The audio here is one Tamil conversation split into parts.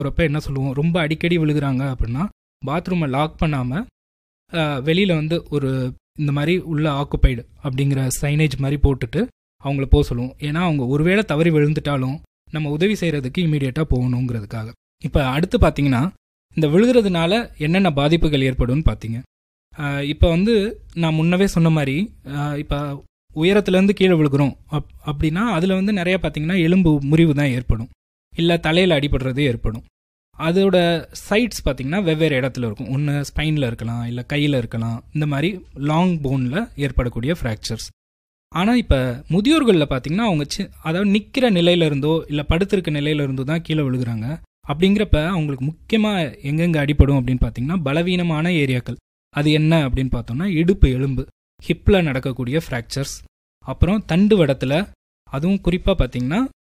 போகிறப்ப என்ன சொல்லுவோம் ரொம்ப அடிக்கடி விழுகிறாங்க அப்படின்னா பாத்ரூமை லாக் பண்ணாமல் வெளியில் வந்து ஒரு இந்த மாதிரி உள்ள ஆக்குப்பைடு அப்படிங்கிற சைனேஜ் மாதிரி போட்டுட்டு அவங்கள போக சொல்லுவோம் ஏன்னா அவங்க ஒருவேளை தவறி விழுந்துட்டாலும் நம்ம உதவி செய்கிறதுக்கு இமீடியட்டாக போகணுங்கிறதுக்காக இப்போ அடுத்து பார்த்தீங்கன்னா இந்த விழுகிறதுனால என்னென்ன பாதிப்புகள் ஏற்படும்னு பார்த்தீங்க இப்போ வந்து நான் முன்னவே சொன்ன மாதிரி இப்போ உயரத்துலேருந்து கீழே விழுகிறோம் அப் அப்படின்னா அதில் வந்து நிறைய பார்த்தீங்கன்னா எலும்பு முறிவு தான் ஏற்படும் இல்லை தலையில் அடிபடுறது ஏற்படும் அதோட சைட்ஸ் பார்த்தீங்கன்னா வெவ்வேறு இடத்துல இருக்கும் ஒன்று ஸ்பைனில் இருக்கலாம் இல்லை கையில் இருக்கலாம் இந்த மாதிரி லாங் போனில் ஏற்படக்கூடிய ஃப்ராக்சர்ஸ் ஆனால் இப்போ முதியோர்களில் பார்த்தீங்கன்னா அவங்க சி அதாவது நிற்கிற நிலையிலிருந்தோ இல்லை படுத்திருக்க நிலையிலிருந்தோ தான் கீழே விழுகிறாங்க அப்படிங்கிறப்ப அவங்களுக்கு முக்கியமாக எங்கெங்கே அடிப்படும் அப்படின்னு பார்த்தீங்கன்னா பலவீனமான ஏரியாக்கள் அது என்ன அப்படின்னு பார்த்தோம்னா இடுப்பு எலும்பு ஹிப்பில் நடக்கக்கூடிய ஃப்ராக்சர்ஸ் அப்புறம் தண்டு வடத்தில் அதுவும் குறிப்பாக பார்த்தீங்கன்னா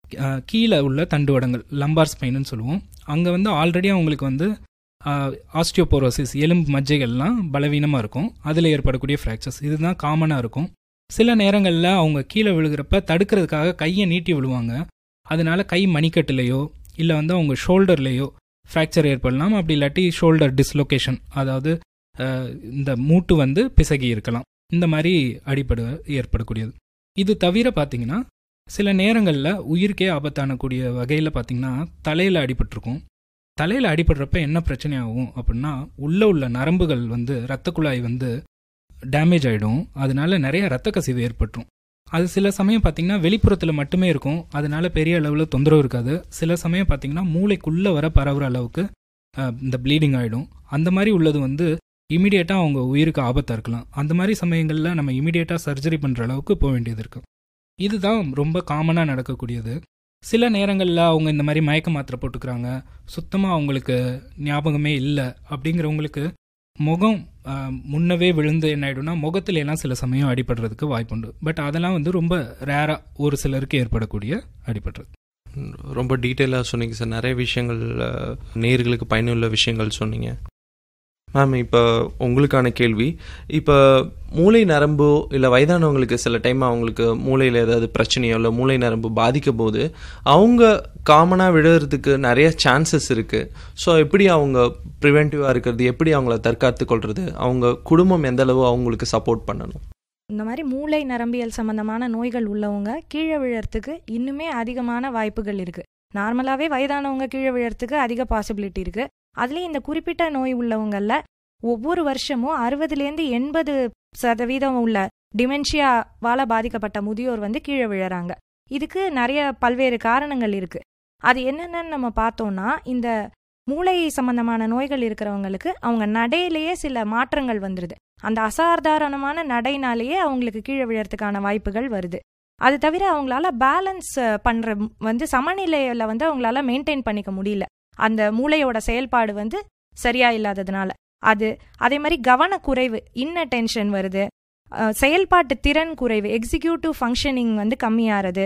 கீழே உள்ள தண்டுவடங்கள் லம்பார் ஸ்பைனுன்னு சொல்லுவோம் அங்கே வந்து ஆல்ரெடி அவங்களுக்கு வந்து ஆஸ்டியோபோரோசிஸ் எலும்பு மஜ்ஜைகள்லாம் பலவீனமாக இருக்கும் அதில் ஏற்படக்கூடிய ஃப்ராக்சர்ஸ் இதுதான் காமனாக இருக்கும் சில நேரங்களில் அவங்க கீழே விழுகிறப்ப தடுக்கிறதுக்காக கையை நீட்டி விழுவாங்க அதனால கை மணிக்கட்டுலேயோ இல்லை வந்து அவங்க ஷோல்டர்லேயோ ஃப்ராக்சர் ஏற்படலாம் அப்படி இல்லாட்டி ஷோல்டர் டிஸ்லொகேஷன் அதாவது இந்த மூட்டு வந்து பிசகி இருக்கலாம் இந்த மாதிரி அடிப்பட ஏற்படக்கூடியது இது தவிர பார்த்தீங்கன்னா சில நேரங்களில் உயிருக்கே ஆபத்தானக்கூடிய வகையில் பார்த்தீங்கன்னா தலையில் அடிபட்டிருக்கும் தலையில் அடிபடுறப்ப என்ன பிரச்சனை ஆகும் அப்படின்னா உள்ளே உள்ள நரம்புகள் வந்து இரத்த குழாய் வந்து டேமேஜ் ஆகிடும் அதனால நிறைய ரத்த கசிவு ஏற்பட்டுரும் அது சில சமயம் பார்த்தீங்கன்னா வெளிப்புறத்தில் மட்டுமே இருக்கும் அதனால பெரிய அளவில் தொந்தரவு இருக்காது சில சமயம் பார்த்தீங்கன்னா மூளைக்குள்ளே வர பரவுற அளவுக்கு இந்த ப்ளீடிங் ஆகிடும் அந்த மாதிரி உள்ளது வந்து இமீடியட்டாக அவங்க உயிருக்கு ஆபத்தாக இருக்கலாம் அந்த மாதிரி சமயங்களில் நம்ம இமீடியட்டாக சர்ஜரி பண்ணுற அளவுக்கு போக வேண்டியது இருக்குது இதுதான் ரொம்ப காமனாக நடக்கக்கூடியது சில நேரங்களில் அவங்க இந்த மாதிரி மயக்க மாத்திரை போட்டுக்கிறாங்க சுத்தமாக அவங்களுக்கு ஞாபகமே இல்லை அப்படிங்கிறவங்களுக்கு முகம் முன்னவே விழுந்து என்ன ஆகிடும்னா முகத்துல எல்லாம் சில சமயம் அடிபடுறதுக்கு வாய்ப்புண்டு பட் அதெல்லாம் வந்து ரொம்ப ரேராக ஒரு சிலருக்கு ஏற்படக்கூடிய அடிபடுறது ரொம்ப டீட்டெயிலாக சொன்னீங்க சார் நிறைய விஷயங்கள் நேர்களுக்கு பயனுள்ள விஷயங்கள் சொன்னீங்க மேம் இப்போ உங்களுக்கான கேள்வி இப்போ மூளை நரம்போ இல்லை வயதானவங்களுக்கு சில டைம் அவங்களுக்கு மூளையில் ஏதாவது பிரச்சனையோ இல்லை மூளை நரம்பு பாதிக்க போது அவங்க காமனாக விழுறதுக்கு நிறைய சான்சஸ் இருக்குது ஸோ எப்படி அவங்க ப்ரிவென்டிவாக இருக்கிறது எப்படி அவங்கள தற்காத்து கொள்வது அவங்க குடும்பம் எந்த அளவு அவங்களுக்கு சப்போர்ட் பண்ணணும் இந்த மாதிரி மூளை நரம்பியல் சம்பந்தமான நோய்கள் உள்ளவங்க கீழே விழறதுக்கு இன்னுமே அதிகமான வாய்ப்புகள் இருக்குது நார்மலாகவே வயதானவங்க கீழே விழறதுக்கு அதிக பாசிபிலிட்டி இருக்குது அதுலேயும் இந்த குறிப்பிட்ட நோய் உள்ளவங்களில் ஒவ்வொரு வருஷமும் அறுபதுலேருந்து எண்பது சதவீதம் உள்ள டிமென்ஷியாவால் பாதிக்கப்பட்ட முதியோர் வந்து கீழே விழறாங்க இதுக்கு நிறைய பல்வேறு காரணங்கள் இருக்குது அது என்னென்னு நம்ம பார்த்தோம்னா இந்த மூளை சம்பந்தமான நோய்கள் இருக்கிறவங்களுக்கு அவங்க நடையிலேயே சில மாற்றங்கள் வந்துடுது அந்த அசாதாரணமான நடைனாலேயே அவங்களுக்கு கீழே விழறதுக்கான வாய்ப்புகள் வருது அது தவிர அவங்களால பேலன்ஸ் பண்ணுற வந்து சமநிலையில் வந்து அவங்களால மெயின்டைன் பண்ணிக்க முடியல அந்த மூளையோட செயல்பாடு வந்து சரியா இல்லாததுனால அது அதே மாதிரி கவனக்குறைவு இன்னட்டென்ஷன் வருது செயல்பாட்டு திறன் குறைவு எக்ஸிக்யூட்டிவ் ஃபங்க்ஷனிங் வந்து கம்மியாகிறது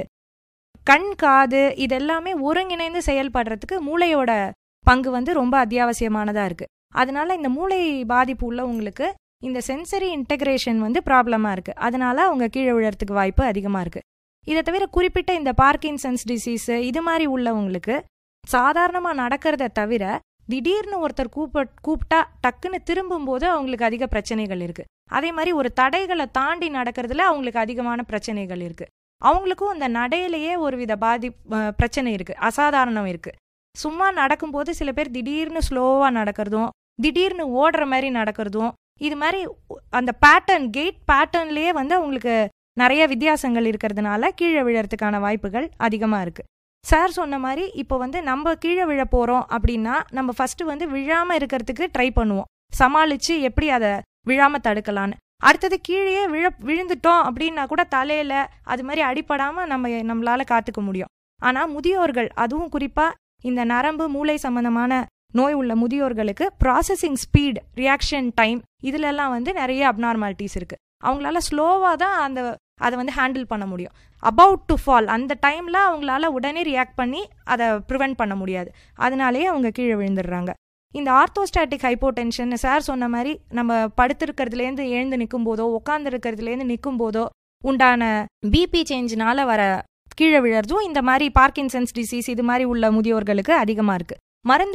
கண் காது இதெல்லாமே ஒருங்கிணைந்து செயல்படுறதுக்கு மூளையோட பங்கு வந்து ரொம்ப அத்தியாவசியமானதாக இருக்குது அதனால இந்த மூளை பாதிப்பு உள்ளவங்களுக்கு இந்த சென்சரி இன்டகிரேஷன் வந்து ப்ராப்ளமாக இருக்குது அதனால அவங்க கீழே விழறதுக்கு வாய்ப்பு அதிகமாக இருக்குது இதை தவிர குறிப்பிட்ட இந்த பார்க்கின்சன்ஸ் டிசீஸு இது மாதிரி உள்ளவங்களுக்கு சாதாரணமாக நடக்கிறத தவிர திடீர்னு ஒருத்தர் கூப்ப கூப்பிட்டா டக்குன்னு திரும்பும்போது அவங்களுக்கு அதிக பிரச்சனைகள் இருக்குது அதே மாதிரி ஒரு தடைகளை தாண்டி நடக்கிறதுல அவங்களுக்கு அதிகமான பிரச்சனைகள் இருக்குது அவங்களுக்கும் இந்த நடையிலேயே ஒரு வித பாதி பிரச்சனை இருக்குது அசாதாரணம் இருக்குது சும்மா நடக்கும்போது சில பேர் திடீர்னு ஸ்லோவாக நடக்கிறதும் திடீர்னு ஓடுற மாதிரி நடக்கிறதும் இது மாதிரி அந்த பேட்டர்ன் கேட் பேட்டர்ன்லேயே வந்து அவங்களுக்கு நிறைய வித்தியாசங்கள் இருக்கிறதுனால கீழே விழறதுக்கான வாய்ப்புகள் அதிகமாக இருக்குது சார் சொன்ன மாதிரி இப்போ வந்து நம்ம கீழே விழ போகிறோம் அப்படின்னா நம்ம ஃபஸ்ட்டு வந்து விழாமல் இருக்கிறதுக்கு ட்ரை பண்ணுவோம் சமாளித்து எப்படி அதை விழாமல் தடுக்கலான்னு அடுத்தது கீழே விழ விழுந்துட்டோம் அப்படின்னா கூட தலையில் அது மாதிரி அடிப்படாமல் நம்ம நம்மளால் காத்துக்க முடியும் ஆனால் முதியோர்கள் அதுவும் குறிப்பாக இந்த நரம்பு மூளை சம்பந்தமான நோய் உள்ள முதியோர்களுக்கு ப்ராசஸிங் ஸ்பீட் ரியாக்ஷன் டைம் இதுலெல்லாம் வந்து நிறைய அப்நார்மாலிட்டிஸ் இருக்குது அவங்களால ஸ்லோவாக தான் அந்த அதை வந்து ஹேண்டில் பண்ண முடியும் அபவுட் டு ஃபால் அந்த டைமில் அவங்களால உடனே ரியாக்ட் பண்ணி அதை ப்ரிவெண்ட் பண்ண முடியாது அதனாலேயே அவங்க கீழே விழுந்துடுறாங்க இந்த ஆர்த்தோஸ்டாட்டிக் ஹைப்போடென்ஷன் சார் சொன்ன மாதிரி நம்ம படுத்திருக்கிறதுலேருந்து எழுந்து நிற்கும் போதோ உட்காந்துருக்கிறதுலேருந்து நிற்கும் போதோ உண்டான பிபி சேஞ்சினால வர கீழே விழறதும் இந்த மாதிரி பார்க்கின்சன்ஸ் டிசீஸ் இது மாதிரி உள்ள முதியோர்களுக்கு அதிகமாக இருக்குது மருந்து